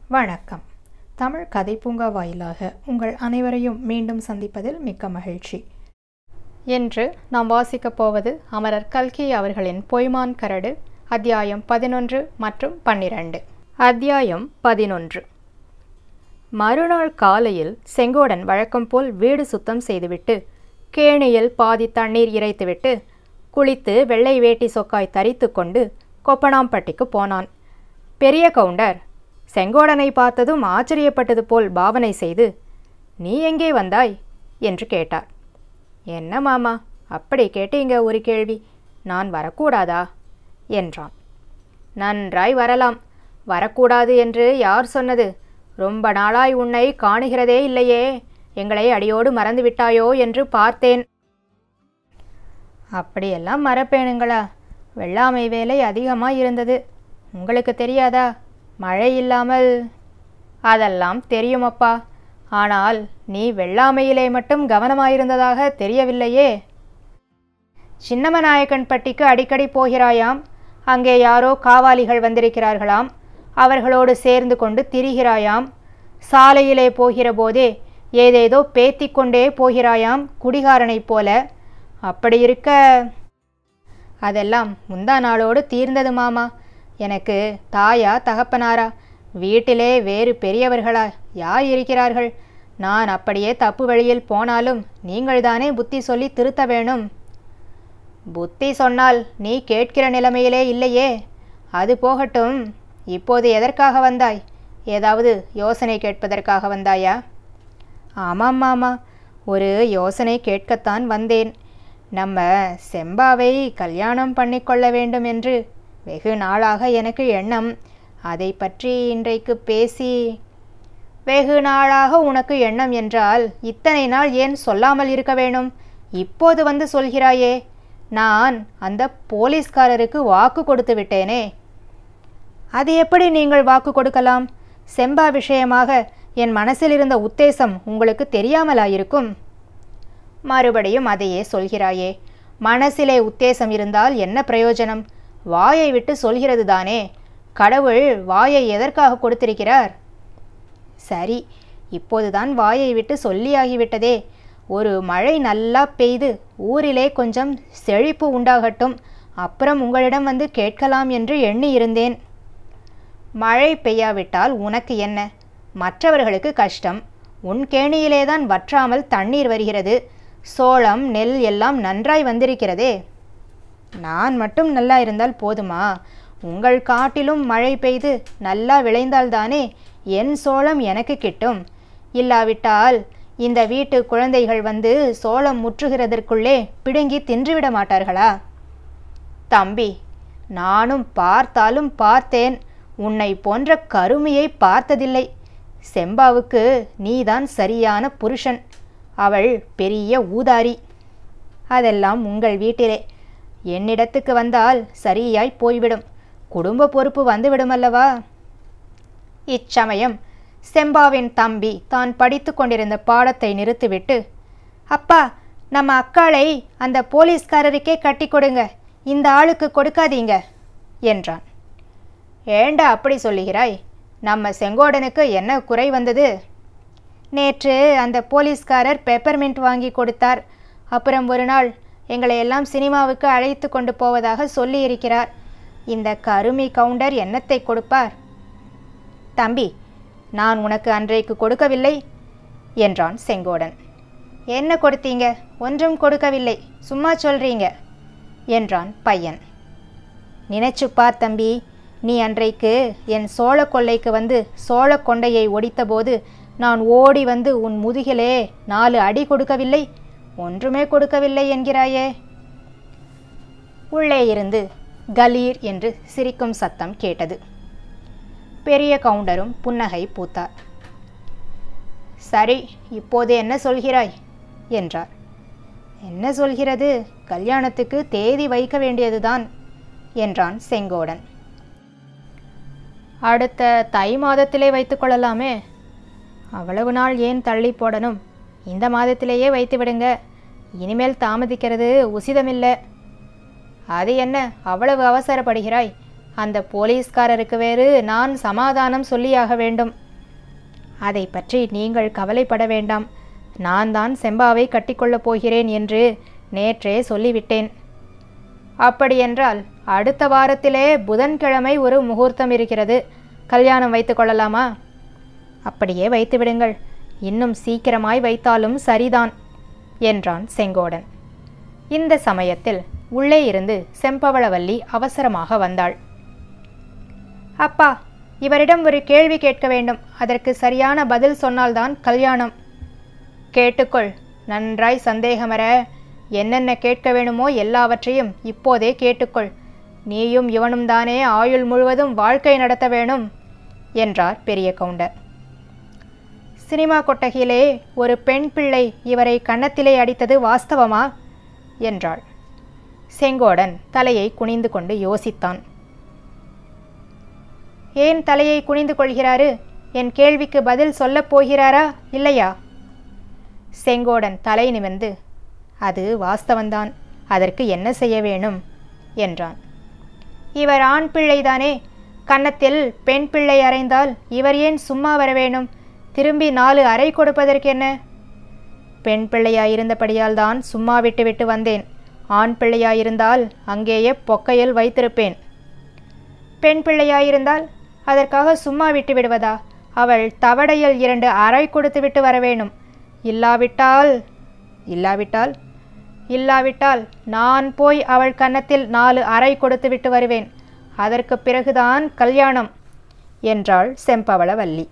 வணக்கம் தமிழ் கதை பூங்கா வாயிலாக உங்கள் அனைவரையும் மீண்டும் சந்திப்பதில் மிக்க மகிழ்ச்சி இன்று நாம் வாசிக்கப் போவது அமரர் கல்கி அவர்களின் பொய்மான் கரடு அத்தியாயம் பதினொன்று மற்றும் பன்னிரண்டு அத்தியாயம் பதினொன்று மறுநாள் காலையில் செங்கோடன் வழக்கம் போல் வீடு சுத்தம் செய்துவிட்டு கேணியில் பாதி தண்ணீர் இறைத்துவிட்டு குளித்து வெள்ளை வேட்டி சொக்காய் தரித்து கொண்டு கொப்பனாம்பட்டிக்கு போனான் பெரிய கவுண்டர் செங்கோடனை பார்த்ததும் ஆச்சரியப்பட்டது போல் பாவனை செய்து நீ எங்கே வந்தாய் என்று கேட்டார் என்ன மாமா அப்படி கேட்டீங்க ஒரு கேள்வி நான் வரக்கூடாதா என்றான் நன்றாய் வரலாம் வரக்கூடாது என்று யார் சொன்னது ரொம்ப நாளாய் உன்னை காணுகிறதே இல்லையே எங்களை அடியோடு மறந்து விட்டாயோ என்று பார்த்தேன் அப்படியெல்லாம் மறப்பேனுங்களா வெள்ளாமை வேலை அதிகமாக இருந்தது உங்களுக்கு தெரியாதா மழை இல்லாமல் அதெல்லாம் தெரியுமப்பா ஆனால் நீ வெள்ளாமையிலே மட்டும் கவனமாயிருந்ததாக தெரியவில்லையே சின்னமநாயக்கன் பட்டிக்கு அடிக்கடி போகிறாயாம் அங்கே யாரோ காவாலிகள் வந்திருக்கிறார்களாம் அவர்களோடு சேர்ந்து கொண்டு திரிகிறாயாம் சாலையிலே போகிற போதே ஏதேதோ பேத்திக் கொண்டே போகிறாயாம் குடிகாரனைப் போல அப்படி இருக்க அதெல்லாம் முந்தா நாளோடு தீர்ந்தது மாமா எனக்கு தாயா தகப்பனாரா வீட்டிலே வேறு பெரியவர்களா யார் இருக்கிறார்கள் நான் அப்படியே தப்பு வழியில் போனாலும் நீங்கள்தானே புத்தி சொல்லி திருத்த வேணும் புத்தி சொன்னால் நீ கேட்கிற நிலைமையிலே இல்லையே அது போகட்டும் இப்போது எதற்காக வந்தாய் ஏதாவது யோசனை கேட்பதற்காக வந்தாயா ஆமாம் மாமா ஒரு யோசனை கேட்கத்தான் வந்தேன் நம்ம செம்பாவை கல்யாணம் பண்ணிக்கொள்ள வேண்டும் என்று வெகு நாளாக எனக்கு எண்ணம் அதை பற்றி இன்றைக்கு பேசி வெகு நாளாக உனக்கு எண்ணம் என்றால் இத்தனை நாள் ஏன் சொல்லாமல் இருக்க வேணும் இப்போது வந்து சொல்கிறாயே நான் அந்த போலீஸ்காரருக்கு வாக்கு கொடுத்து விட்டேனே அது எப்படி நீங்கள் வாக்கு கொடுக்கலாம் செம்பா விஷயமாக என் மனசில் இருந்த உத்தேசம் உங்களுக்கு தெரியாமலாயிருக்கும் மறுபடியும் அதையே சொல்கிறாயே மனசிலே உத்தேசம் இருந்தால் என்ன பிரயோஜனம் வாயை விட்டு சொல்கிறது தானே கடவுள் வாயை எதற்காக கொடுத்திருக்கிறார் சரி இப்போதுதான் வாயை விட்டு சொல்லியாகிவிட்டதே ஒரு மழை நல்லா பெய்து ஊரிலே கொஞ்சம் செழிப்பு உண்டாகட்டும் அப்புறம் உங்களிடம் வந்து கேட்கலாம் என்று எண்ணி இருந்தேன் மழை பெய்யாவிட்டால் உனக்கு என்ன மற்றவர்களுக்கு கஷ்டம் உன் கேணியிலேதான் வற்றாமல் தண்ணீர் வருகிறது சோளம் நெல் எல்லாம் நன்றாய் வந்திருக்கிறதே நான் மட்டும் நல்லா இருந்தால் போதுமா உங்கள் காட்டிலும் மழை பெய்து நல்லா விளைந்தால்தானே என் சோளம் எனக்கு கிட்டும் இல்லாவிட்டால் இந்த வீட்டு குழந்தைகள் வந்து சோளம் முற்றுகிறதற்குள்ளே பிடுங்கி தின்றுவிட மாட்டார்களா தம்பி நானும் பார்த்தாலும் பார்த்தேன் உன்னை போன்ற கருமையை பார்த்ததில்லை செம்பாவுக்கு நீதான் சரியான புருஷன் அவள் பெரிய ஊதாரி அதெல்லாம் உங்கள் வீட்டிலே என்னிடத்துக்கு வந்தால் சரியாய் போய்விடும் குடும்ப பொறுப்பு வந்துவிடுமல்லவா இச்சமயம் செம்பாவின் தம்பி தான் படித்து கொண்டிருந்த பாடத்தை நிறுத்திவிட்டு அப்பா நம்ம அக்காளை அந்த போலீஸ்காரருக்கே கட்டி கொடுங்க இந்த ஆளுக்கு கொடுக்காதீங்க என்றான் ஏண்டா அப்படி சொல்லுகிறாய் நம்ம செங்கோடனுக்கு என்ன குறை வந்தது நேற்று அந்த போலீஸ்காரர் பெப்பர்மெண்ட் வாங்கி கொடுத்தார் அப்புறம் ஒரு நாள் எங்களை எல்லாம் சினிமாவுக்கு அழைத்து கொண்டு போவதாக சொல்லியிருக்கிறார் இந்த கருமி கவுண்டர் என்னத்தை கொடுப்பார் தம்பி நான் உனக்கு அன்றைக்கு கொடுக்கவில்லை என்றான் செங்கோடன் என்ன கொடுத்தீங்க ஒன்றும் கொடுக்கவில்லை சும்மா சொல்றீங்க என்றான் பையன் நினைச்சு பார் தம்பி நீ அன்றைக்கு என் சோழ கொள்ளைக்கு வந்து சோழ கொண்டையை ஒடித்தபோது நான் ஓடி வந்து உன் முதுகிலே நாலு அடி கொடுக்கவில்லை ஒன்றுமே கொடுக்கவில்லை என்கிறாயே உள்ளே இருந்து கலீர் என்று சிரிக்கும் சத்தம் கேட்டது பெரிய கவுண்டரும் புன்னகை பூத்தார் சரி இப்போது என்ன சொல்கிறாய் என்றார் என்ன சொல்கிறது கல்யாணத்துக்கு தேதி வைக்க வேண்டியதுதான் என்றான் செங்கோடன் அடுத்த தை மாதத்திலே வைத்துக்கொள்ளலாமே அவ்வளவு நாள் ஏன் தள்ளி போடணும் இந்த மாதத்திலேயே வைத்து விடுங்க இனிமேல் தாமதிக்கிறது உசிதமில்லை அது என்ன அவ்வளவு அவசரப்படுகிறாய் அந்த போலீஸ்காரருக்கு வேறு நான் சமாதானம் சொல்லியாக வேண்டும் அதை பற்றி நீங்கள் கவலைப்பட வேண்டாம் நான் தான் செம்பாவை கட்டிக்கொள்ளப் போகிறேன் என்று நேற்றே சொல்லிவிட்டேன் அப்படியென்றால் அடுத்த வாரத்திலே புதன்கிழமை ஒரு முகூர்த்தம் இருக்கிறது கல்யாணம் வைத்து கொள்ளலாமா அப்படியே வைத்து விடுங்கள் இன்னும் சீக்கிரமாய் வைத்தாலும் சரிதான் என்றான் செங்கோடன் இந்த சமயத்தில் உள்ளே இருந்து செம்பவளவல்லி அவசரமாக வந்தாள் அப்பா இவரிடம் ஒரு கேள்வி கேட்க வேண்டும் அதற்கு சரியான பதில் சொன்னால்தான் கல்யாணம் கேட்டுக்கொள் நன்றாய் சந்தேகமற என்னென்ன கேட்க வேணுமோ எல்லாவற்றையும் இப்போதே கேட்டுக்கொள் நீயும் இவனும் தானே ஆயுள் முழுவதும் வாழ்க்கை நடத்த வேணும் என்றார் பெரிய கவுண்டர் சினிமா கொட்டகையிலே ஒரு பெண் பிள்ளை இவரை கன்னத்திலே அடித்தது வாஸ்தவமா என்றாள் செங்கோடன் தலையை குனிந்து கொண்டு யோசித்தான் ஏன் தலையை குனிந்து கொள்கிறாரு என் கேள்விக்கு பதில் சொல்லப் போகிறாரா இல்லையா செங்கோடன் தலை நிமிர்ந்து அது வாஸ்தவந்தான் அதற்கு என்ன செய்ய வேணும் என்றான் இவர் ஆண் பிள்ளைதானே கன்னத்தில் பெண் பிள்ளை அறைந்தால் இவர் ஏன் சும்மா வர வேணும் திரும்பி நாலு அறை கொடுப்பதற்கென்ன பெண் பிள்ளையாயிருந்தபடியால் தான் சும்மா விட்டு விட்டு வந்தேன் ஆண் பிள்ளையாயிருந்தால் அங்கேயே பொக்கையில் வைத்திருப்பேன் பெண் பிள்ளையாயிருந்தால் அதற்காக சும்மா விட்டு விடுவதா அவள் தவடையில் இரண்டு அறை கொடுத்து விட்டு வர வேணும் இல்லாவிட்டால் இல்லாவிட்டால் இல்லாவிட்டால் நான் போய் அவள் கன்னத்தில் நாலு அறை கொடுத்து விட்டு வருவேன் அதற்கு பிறகுதான் கல்யாணம் என்றாள் செம்பவளவல்லி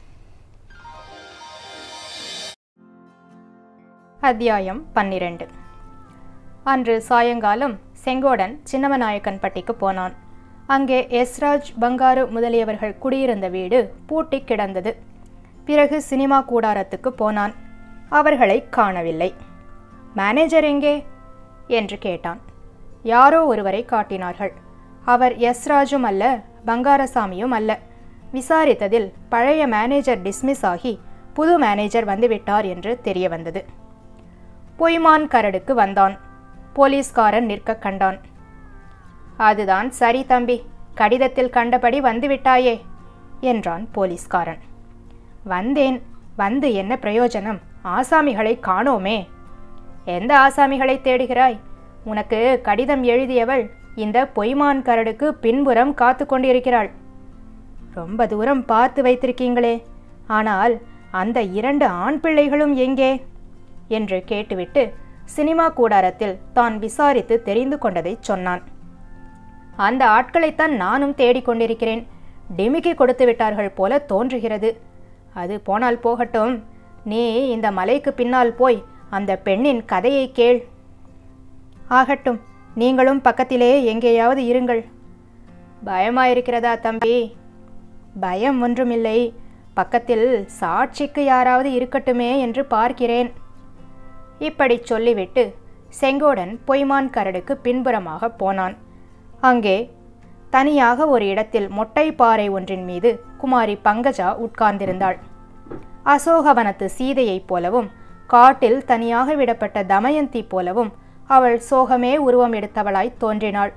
அத்தியாயம் பன்னிரண்டு அன்று சாயங்காலம் செங்கோடன் சின்னமநாயக்கன்பட்டிக்கு போனான் அங்கே எஸ்ராஜ் பங்காரு முதலியவர்கள் குடியிருந்த வீடு பூட்டி கிடந்தது பிறகு சினிமா கூடாரத்துக்கு போனான் அவர்களை காணவில்லை மேனேஜர் எங்கே என்று கேட்டான் யாரோ ஒருவரை காட்டினார்கள் அவர் எஸ்ராஜும் அல்ல பங்காரசாமியும் அல்ல விசாரித்ததில் பழைய மேனேஜர் டிஸ்மிஸ் ஆகி புது மேனேஜர் வந்துவிட்டார் என்று தெரிய வந்தது பொய்மான் கரடுக்கு வந்தான் போலீஸ்காரன் நிற்க கண்டான் அதுதான் சரி தம்பி கடிதத்தில் கண்டபடி வந்துவிட்டாயே என்றான் போலீஸ்காரன் வந்தேன் வந்து என்ன பிரயோஜனம் ஆசாமிகளை காணோமே எந்த ஆசாமிகளை தேடுகிறாய் உனக்கு கடிதம் எழுதியவள் இந்த பொய்மான் கரடுக்கு பின்புறம் காத்து கொண்டிருக்கிறாள் ரொம்ப தூரம் பார்த்து வைத்திருக்கீங்களே ஆனால் அந்த இரண்டு ஆண் பிள்ளைகளும் எங்கே என்று கேட்டுவிட்டு சினிமா கூடாரத்தில் தான் விசாரித்து தெரிந்து கொண்டதைச் சொன்னான் அந்த ஆட்களைத்தான் நானும் தேடிக்கொண்டிருக்கிறேன் டிமிக்கி கொடுத்து விட்டார்கள் போல தோன்றுகிறது அது போனால் போகட்டும் நீ இந்த மலைக்கு பின்னால் போய் அந்த பெண்ணின் கதையை கேள் ஆகட்டும் நீங்களும் பக்கத்திலே எங்கேயாவது இருங்கள் பயமாயிருக்கிறதா தம்பி பயம் ஒன்றுமில்லை பக்கத்தில் சாட்சிக்கு யாராவது இருக்கட்டுமே என்று பார்க்கிறேன் இப்படி சொல்லிவிட்டு செங்கோடன் பொய்மான் கரடுக்கு பின்புறமாக போனான் அங்கே தனியாக ஒரு இடத்தில் மொட்டை பாறை ஒன்றின் மீது குமாரி பங்கஜா உட்கார்ந்திருந்தாள் அசோகவனத்து சீதையைப் போலவும் காட்டில் தனியாக விடப்பட்ட தமயந்தி போலவும் அவள் சோகமே உருவம் எடுத்தவளாய் தோன்றினாள்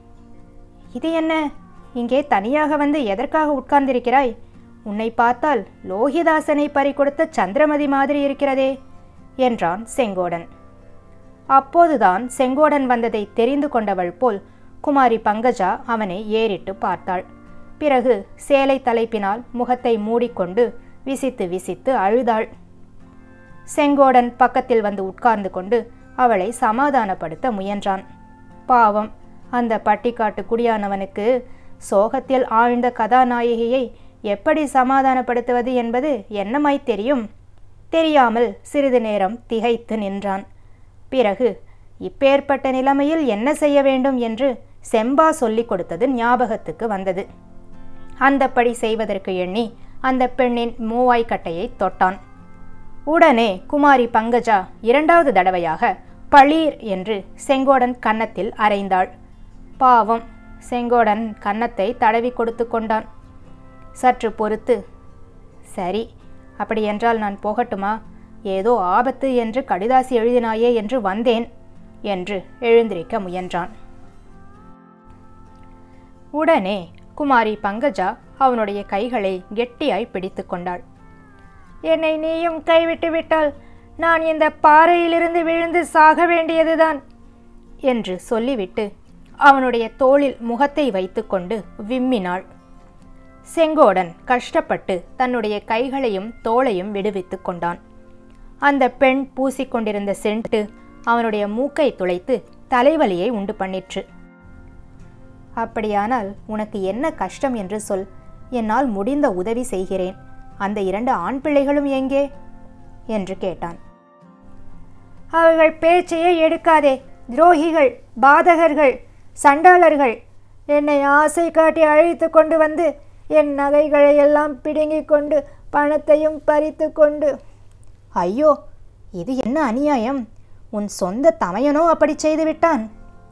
இது என்ன இங்கே தனியாக வந்து எதற்காக உட்கார்ந்திருக்கிறாய் உன்னை பார்த்தால் லோகிதாசனை பறிகொடுத்த சந்திரமதி மாதிரி இருக்கிறதே என்றான் செங்கோடன் அப்போதுதான் செங்கோடன் வந்ததை தெரிந்து கொண்டவள் போல் குமாரி பங்கஜா அவனை ஏறிட்டு பார்த்தாள் பிறகு சேலை தலைப்பினால் முகத்தை மூடிக்கொண்டு விசித்து விசித்து அழுதாள் செங்கோடன் பக்கத்தில் வந்து உட்கார்ந்து கொண்டு அவளை சமாதானப்படுத்த முயன்றான் பாவம் அந்த பட்டிக்காட்டு குடியானவனுக்கு சோகத்தில் ஆழ்ந்த கதாநாயகியை எப்படி சமாதானப்படுத்துவது என்பது என்னமாய் தெரியும் தெரியாமல் சிறிது நேரம் திகைத்து நின்றான் பிறகு இப்பேற்பட்ட நிலைமையில் என்ன செய்ய வேண்டும் என்று செம்பா சொல்லிக் கொடுத்தது ஞாபகத்துக்கு வந்தது அந்தப்படி செய்வதற்கு எண்ணி அந்த பெண்ணின் மூவாய்க்கட்டையை தொட்டான் உடனே குமாரி பங்கஜா இரண்டாவது தடவையாக பளீர் என்று செங்கோடன் கன்னத்தில் அரைந்தாள் பாவம் செங்கோடன் கன்னத்தை தடவி கொடுத்து கொண்டான் சற்று பொறுத்து சரி அப்படியென்றால் நான் போகட்டுமா ஏதோ ஆபத்து என்று கடிதாசி எழுதினாயே என்று வந்தேன் என்று எழுந்திருக்க முயன்றான் உடனே குமாரி பங்கஜா அவனுடைய கைகளை கெட்டியாய் பிடித்து கொண்டாள் என்னை நீயும் கைவிட்டு விட்டால் நான் இந்த பாறையிலிருந்து விழுந்து சாக வேண்டியதுதான் என்று சொல்லிவிட்டு அவனுடைய தோளில் முகத்தை வைத்துக்கொண்டு விம்மினாள் செங்கோடன் கஷ்டப்பட்டு தன்னுடைய கைகளையும் தோளையும் விடுவித்துக் கொண்டான் அந்த பெண் பூசிக்கொண்டிருந்த சென்ட்டு அவனுடைய மூக்கை துளைத்து தலைவலியை உண்டு பண்ணிற்று அப்படியானால் உனக்கு என்ன கஷ்டம் என்று சொல் என்னால் முடிந்த உதவி செய்கிறேன் அந்த இரண்டு ஆண் பிள்ளைகளும் எங்கே என்று கேட்டான் அவர்கள் பேச்சையே எடுக்காதே துரோகிகள் பாதகர்கள் சண்டாளர்கள் என்னை ஆசை காட்டி அழைத்து கொண்டு வந்து என் நகைகளை எல்லாம் பிடுங்கிக் கொண்டு பணத்தையும் பறித்து கொண்டு ஐயோ இது என்ன அநியாயம் உன் சொந்த தமையனோ அப்படி செய்து விட்டான்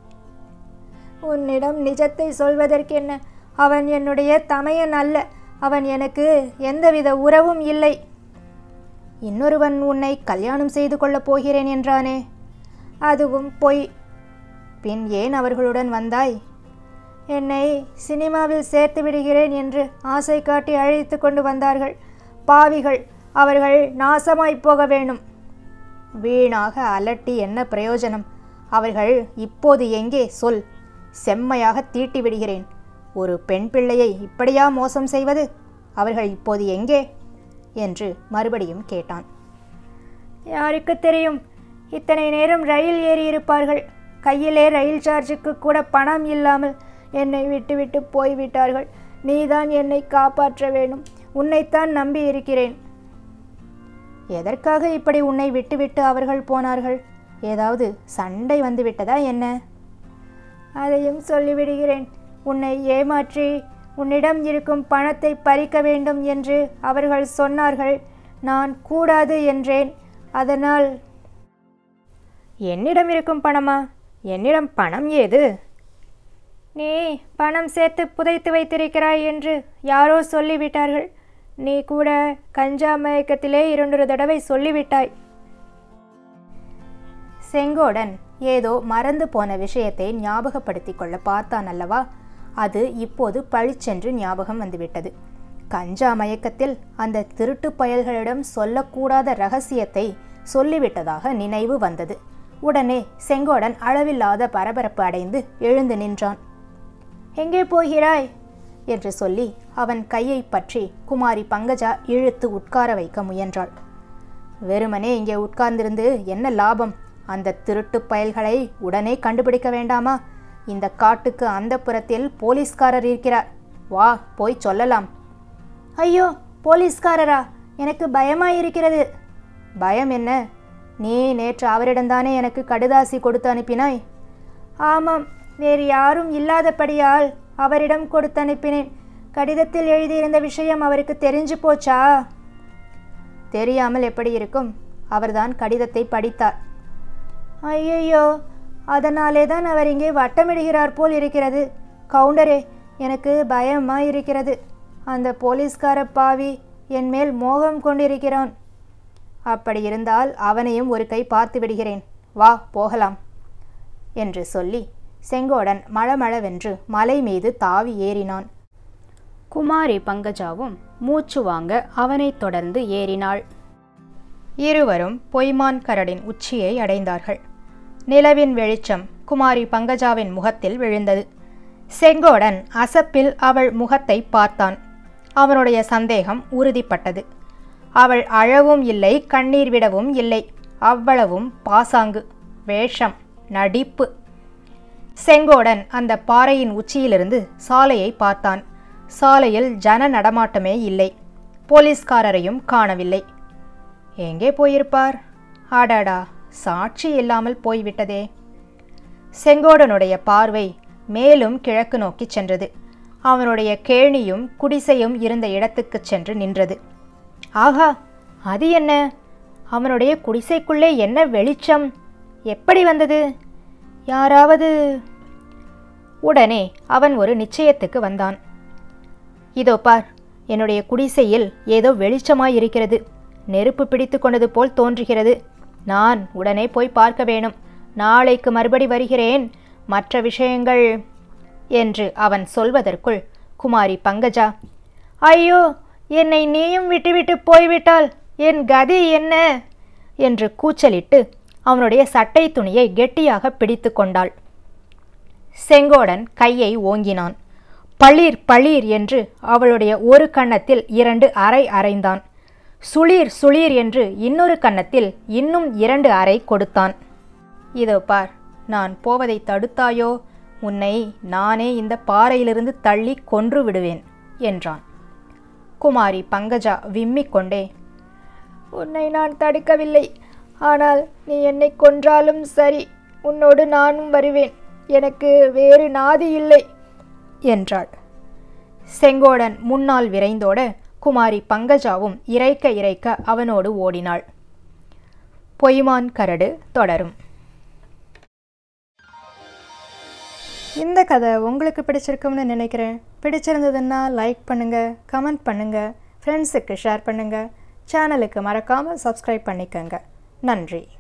உன்னிடம் நிஜத்தை சொல்வதற்கென்ன அவன் என்னுடைய தமையன் அல்ல அவன் எனக்கு எந்தவித உறவும் இல்லை இன்னொருவன் உன்னை கல்யாணம் செய்து கொள்ளப் போகிறேன் என்றானே அதுவும் பொய் பின் ஏன் அவர்களுடன் வந்தாய் என்னை சினிமாவில் சேர்த்து விடுகிறேன் என்று ஆசை காட்டி அழைத்து கொண்டு வந்தார்கள் பாவிகள் அவர்கள் நாசமாய்ப் போக வேணும் வீணாக அலட்டி என்ன பிரயோஜனம் அவர்கள் இப்போது எங்கே சொல் செம்மையாக தீட்டி விடுகிறேன் ஒரு பெண் பிள்ளையை இப்படியா மோசம் செய்வது அவர்கள் இப்போது எங்கே என்று மறுபடியும் கேட்டான் யாருக்கு தெரியும் இத்தனை நேரம் ரயில் ஏறி இருப்பார்கள் கையிலே ரயில் சார்ஜுக்கு கூட பணம் இல்லாமல் என்னை விட்டுவிட்டு போய்விட்டார்கள் நீதான் என்னை காப்பாற்ற வேண்டும் உன்னைத்தான் நம்பி இருக்கிறேன் எதற்காக இப்படி உன்னை விட்டுவிட்டு அவர்கள் போனார்கள் ஏதாவது சண்டை வந்து விட்டதா என்ன அதையும் சொல்லிவிடுகிறேன் உன்னை ஏமாற்றி உன்னிடம் இருக்கும் பணத்தை பறிக்க வேண்டும் என்று அவர்கள் சொன்னார்கள் நான் கூடாது என்றேன் அதனால் என்னிடம் இருக்கும் பணமா என்னிடம் பணம் ஏது நீ பணம் சேர்த்து புதைத்து வைத்திருக்கிறாய் என்று யாரோ சொல்லிவிட்டார்கள் நீ கூட கஞ்சா மயக்கத்திலே இரண்டொரு தடவை சொல்லிவிட்டாய் செங்கோடன் ஏதோ மறந்து போன விஷயத்தை ஞாபகப்படுத்தி கொள்ள பார்த்தான் அல்லவா அது இப்போது பழிச்சென்று ஞாபகம் வந்துவிட்டது கஞ்சா மயக்கத்தில் அந்த திருட்டு பயல்களிடம் சொல்லக்கூடாத ரகசியத்தை சொல்லிவிட்டதாக நினைவு வந்தது உடனே செங்கோடன் அளவில்லாத பரபரப்பு அடைந்து எழுந்து நின்றான் எங்கே போகிறாய் என்று சொல்லி அவன் கையை பற்றி குமாரி பங்கஜா இழுத்து உட்கார வைக்க முயன்றாள் வெறுமனே இங்கே உட்கார்ந்திருந்து என்ன லாபம் அந்த திருட்டு பயல்களை உடனே கண்டுபிடிக்க வேண்டாமா இந்த காட்டுக்கு அந்த புறத்தில் போலீஸ்காரர் இருக்கிறார் வா போய் சொல்லலாம் ஐயோ போலீஸ்காரரா எனக்கு பயமாயிருக்கிறது பயம் என்ன நீ நேற்று அவரிடம்தானே எனக்கு கடுதாசி கொடுத்து அனுப்பினாய் ஆமாம் வேறு யாரும் இல்லாதபடியால் அவரிடம் கொடுத்து அனுப்பினேன் கடிதத்தில் எழுதியிருந்த விஷயம் அவருக்கு தெரிஞ்சு போச்சா தெரியாமல் எப்படி இருக்கும் அவர்தான் கடிதத்தை படித்தார் ஐயையோ அதனாலே தான் அவர் இங்கே வட்டமிடுகிறார் போல் இருக்கிறது கவுண்டரே எனக்கு பயமா இருக்கிறது அந்த போலீஸ்கார பாவி என் மேல் மோகம் கொண்டிருக்கிறான் அப்படி இருந்தால் அவனையும் ஒரு கை பார்த்து விடுகிறேன் வா போகலாம் என்று சொல்லி செங்கோடன் மளமளவென்று மலை மீது தாவி ஏறினான் குமாரி பங்கஜாவும் மூச்சு வாங்க அவனைத் தொடர்ந்து ஏறினாள் இருவரும் பொய்மான் கரடின் உச்சியை அடைந்தார்கள் நிலவின் வெளிச்சம் குமாரி பங்கஜாவின் முகத்தில் விழுந்தது செங்கோடன் அசப்பில் அவள் முகத்தை பார்த்தான் அவனுடைய சந்தேகம் உறுதிப்பட்டது அவள் அழவும் இல்லை கண்ணீர் விடவும் இல்லை அவ்வளவும் பாசாங்கு வேஷம் நடிப்பு செங்கோடன் அந்த பாறையின் உச்சியிலிருந்து சாலையை பார்த்தான் சாலையில் ஜன நடமாட்டமே இல்லை போலீஸ்காரரையும் காணவில்லை எங்கே போயிருப்பார் ஆடாடா சாட்சி இல்லாமல் போய்விட்டதே செங்கோடனுடைய பார்வை மேலும் கிழக்கு நோக்கிச் சென்றது அவனுடைய கேணியும் குடிசையும் இருந்த இடத்துக்குச் சென்று நின்றது ஆகா அது என்ன அவனுடைய குடிசைக்குள்ளே என்ன வெளிச்சம் எப்படி வந்தது யாராவது உடனே அவன் ஒரு நிச்சயத்துக்கு வந்தான் இதோ பார் என்னுடைய குடிசையில் ஏதோ வெளிச்சமாய் இருக்கிறது நெருப்பு பிடித்து கொண்டது போல் தோன்றுகிறது நான் உடனே போய் பார்க்க வேணும் நாளைக்கு மறுபடி வருகிறேன் மற்ற விஷயங்கள் என்று அவன் சொல்வதற்குள் குமாரி பங்கஜா ஐயோ என்னை நீயும் விட்டுவிட்டு போய்விட்டால் என் கதி என்ன என்று கூச்சலிட்டு அவனுடைய சட்டை துணியை கெட்டியாக பிடித்து கொண்டாள் செங்கோடன் கையை ஓங்கினான் பளிர் பளிர் என்று அவளுடைய ஒரு கன்னத்தில் இரண்டு அறை அறைந்தான் சுளீர் சுளீர் என்று இன்னொரு கன்னத்தில் இன்னும் இரண்டு அறை கொடுத்தான் இதோ பார் நான் போவதை தடுத்தாயோ உன்னை நானே இந்த பாறையிலிருந்து தள்ளி கொன்று விடுவேன் என்றான் குமாரி பங்கஜா விம்மிக் கொண்டே உன்னை நான் தடுக்கவில்லை ஆனால் நீ என்னை கொன்றாலும் சரி உன்னோடு நானும் வருவேன் எனக்கு வேறு நாதி இல்லை என்றாள் செங்கோடன் முன்னால் விரைந்தோட குமாரி பங்கஜாவும் இறைக்க இறைக்க அவனோடு ஓடினாள் பொய்மான் கரடு தொடரும் இந்த கதை உங்களுக்கு பிடிச்சிருக்கும்னு நினைக்கிறேன் பிடிச்சிருந்ததுன்னா லைக் பண்ணுங்கள் கமெண்ட் பண்ணுங்கள் ஃப்ரெண்ட்ஸுக்கு ஷேர் பண்ணுங்கள் சேனலுக்கு மறக்காமல் சப்ஸ்கிரைப் பண்ணிக்கோங்க நன்றி